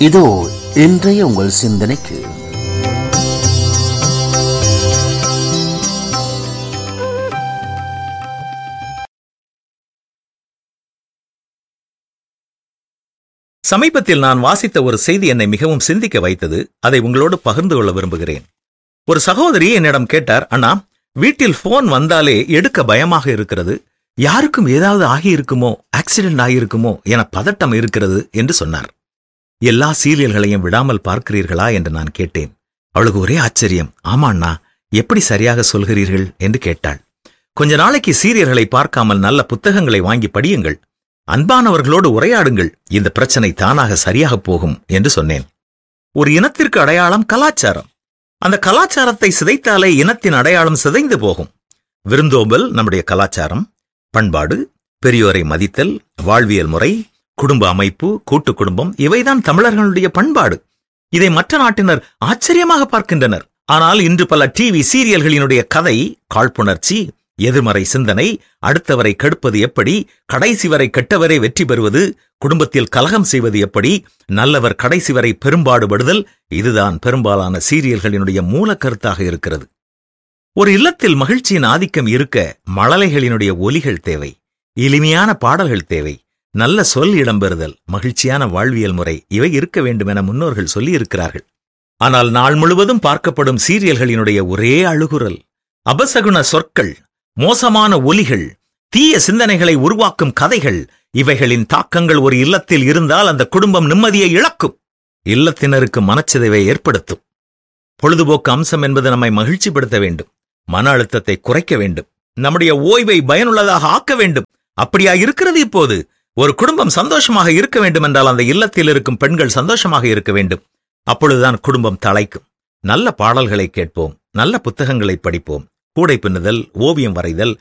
இதோ இன்றைய உங்கள் சிந்தனைக்கு சமீபத்தில் நான் வாசித்த ஒரு செய்தி என்னை மிகவும் சிந்திக்க வைத்தது அதை உங்களோடு பகிர்ந்து கொள்ள விரும்புகிறேன் ஒரு சகோதரி என்னிடம் கேட்டார் அண்ணா வீட்டில் போன் வந்தாலே எடுக்க பயமாக இருக்கிறது யாருக்கும் ஏதாவது ஆகியிருக்குமோ ஆக்சிடென்ட் ஆகியிருக்குமோ என பதட்டம் இருக்கிறது என்று சொன்னார் எல்லா சீரியல்களையும் விடாமல் பார்க்கிறீர்களா என்று நான் கேட்டேன் அவளுக்கு ஒரே ஆச்சரியம் ஆமா அண்ணா எப்படி சரியாக சொல்கிறீர்கள் என்று கேட்டாள் கொஞ்ச நாளைக்கு சீரியல்களை பார்க்காமல் நல்ல புத்தகங்களை வாங்கி படியுங்கள் அன்பானவர்களோடு உரையாடுங்கள் இந்த பிரச்சனை தானாக சரியாக போகும் என்று சொன்னேன் ஒரு இனத்திற்கு அடையாளம் கலாச்சாரம் அந்த கலாச்சாரத்தை சிதைத்தாலே இனத்தின் அடையாளம் சிதைந்து போகும் விருந்தோம்பல் நம்முடைய கலாச்சாரம் பண்பாடு பெரியோரை மதித்தல் வாழ்வியல் முறை குடும்ப அமைப்பு கூட்டு குடும்பம் இவைதான் தமிழர்களுடைய பண்பாடு இதை மற்ற நாட்டினர் ஆச்சரியமாக பார்க்கின்றனர் ஆனால் இன்று பல டிவி சீரியல்களினுடைய கதை காழ்ப்புணர்ச்சி எதிர்மறை சிந்தனை அடுத்தவரை கெடுப்பது எப்படி கடைசி வரை கெட்டவரை வெற்றி பெறுவது குடும்பத்தில் கலகம் செய்வது எப்படி நல்லவர் கடைசி வரை பெரும்பாடுபடுதல் இதுதான் பெரும்பாலான சீரியல்களினுடைய மூல கருத்தாக இருக்கிறது ஒரு இல்லத்தில் மகிழ்ச்சியின் ஆதிக்கம் இருக்க மழலைகளினுடைய ஒலிகள் தேவை இனிமையான பாடல்கள் தேவை நல்ல சொல் இடம்பெறுதல் மகிழ்ச்சியான வாழ்வியல் முறை இவை இருக்க வேண்டும் என முன்னோர்கள் சொல்லியிருக்கிறார்கள் ஆனால் நாள் முழுவதும் பார்க்கப்படும் சீரியல்களினுடைய ஒரே அழுகுரல் அபசகுண சொற்கள் மோசமான ஒலிகள் தீய சிந்தனைகளை உருவாக்கும் கதைகள் இவைகளின் தாக்கங்கள் ஒரு இல்லத்தில் இருந்தால் அந்த குடும்பம் நிம்மதியை இழக்கும் இல்லத்தினருக்கு மனச்சிதைவை ஏற்படுத்தும் பொழுதுபோக்கு அம்சம் என்பது நம்மை மகிழ்ச்சிப்படுத்த வேண்டும் மன அழுத்தத்தை குறைக்க வேண்டும் நம்முடைய ஓய்வை பயனுள்ளதாக ஆக்க வேண்டும் அப்படியா இருக்கிறது இப்போது ஒரு குடும்பம் சந்தோஷமாக இருக்க வேண்டும் என்றால் அந்த இல்லத்தில் இருக்கும் பெண்கள் சந்தோஷமாக இருக்க வேண்டும் அப்பொழுதுதான் குடும்பம் தழைக்கும் நல்ல பாடல்களை கேட்போம் நல்ல புத்தகங்களை படிப்போம் கூடை பின்னுதல் ஓவியம் வரைதல்